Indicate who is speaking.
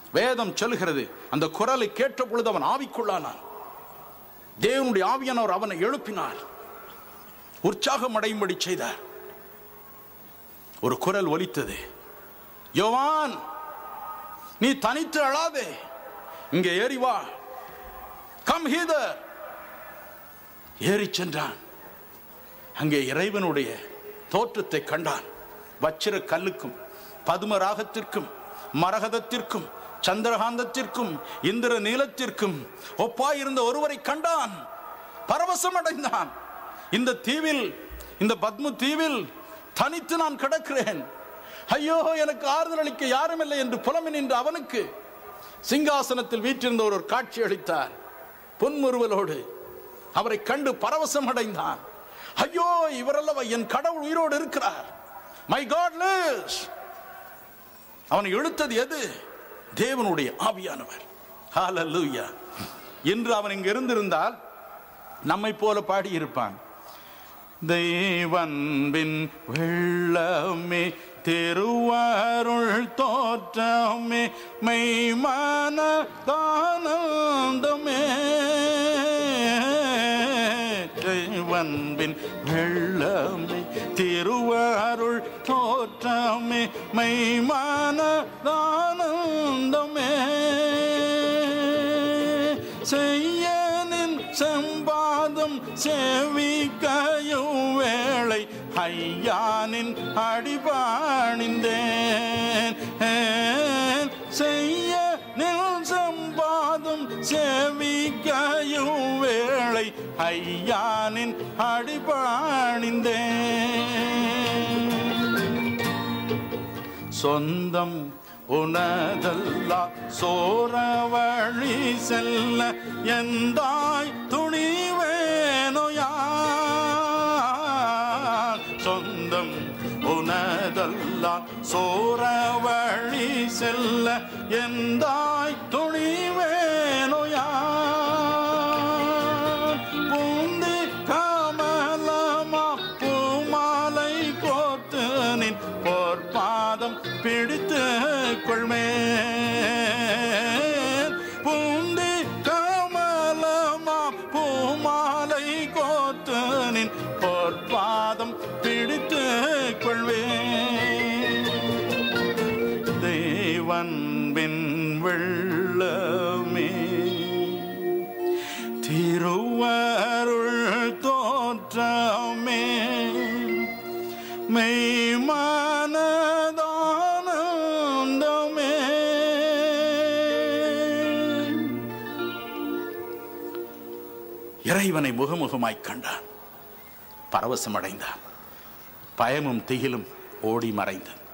Speaker 1: வேதம் சொல்கிறது அந்த குரலை கேட்ட பொழுது அவன் ஆவிக்குள்ளானான் தேவனுடைய ஆவியானவர் அவனை எழுப்பினார் உற்சாகம் அடையும்படி செய்தார் ஒரு குரல் ஒலித்தது யோவான் நீ தனித்து அழாதே இங்கே ஏறி வா கம் ஹீதர் ஏறி சென்றான் அங்கே இறைவனுடைய தோற்றத்தை கண்டான் வச்சிர கல்லுக்கும் பதும ராகத்திற்கும் மரகதத்திற்கும் சந்திரகாந்தத்திற்கும் இந்திர நீலத்திற்கும் ஒப்பாயிருந்த ஒருவரை கண்டான் பரவசம் அடைந்தான் இந்த தீவில் இந்த பத்ம தீவில் தனித்து நான் கிடக்கிறேன் ஐயோ எனக்கு ஆறுதல் அளிக்க யாரும் இல்லை என்று புலம்பி நின்ற அவனுக்கு சிங்காசனத்தில் வீற்றிருந்த ஒரு காட்சி அளித்தார் பொன்முறுவலோடு அவரை கண்டு பரவசம் அடைந்தான் ஐயோ இவரல்லவா என் கடவுள் உயிரோடு இருக்கிறார் மை காட் லிவ்ஸ் அவனை இழுத்தது எது தேவனுடைய ஆவியானவர் ஹalleluya இன்று அவன் இங்க இருந்திருந்தால் நம்மை போல பாடியிருப்பான் தெய்வன்பின் வெள்ளமே திருவாருள் தோற்றமே மெய்மான தானந்தமே தெய்வன்பின் வெள்ளமே திருவாருள் தோற்றமே மைமான தானந்தமே செய்யனின் செம்பாதம் செவிக்கையும் வேளை ஐயானின் அடிபாணிந்தேன் செய்ய நில் செம்பாதம் செவிக்கையும் வேளை ஐயானின் அடிபாணிந்தேன் சொந்தம் உனதல்லா சோர வழி செல்ல எந்தாய் துணிவேனோயா சொந்தம் உனதல்லா சோர வழி செல்ல எந்தாய் துணிவேனோயா பூந்தி கமலமா பூமாலை கோத்து நின் பொற்பாதம் பிடித்து கொள்மேன் பூந்தி கமலமா பூமாலை கோத்து நின் பொற்பாதம் பிடித்து கொள்வேன் தேவன்பின் வெள்ளமே திருவருள் தோற்றமே மெய்மானதானந்தமே இறைவனை முகமுகமாய் கண்டான் பரவசம் அடைந்தான் பயமும் திகிலும் ஓடி மறைந்தான்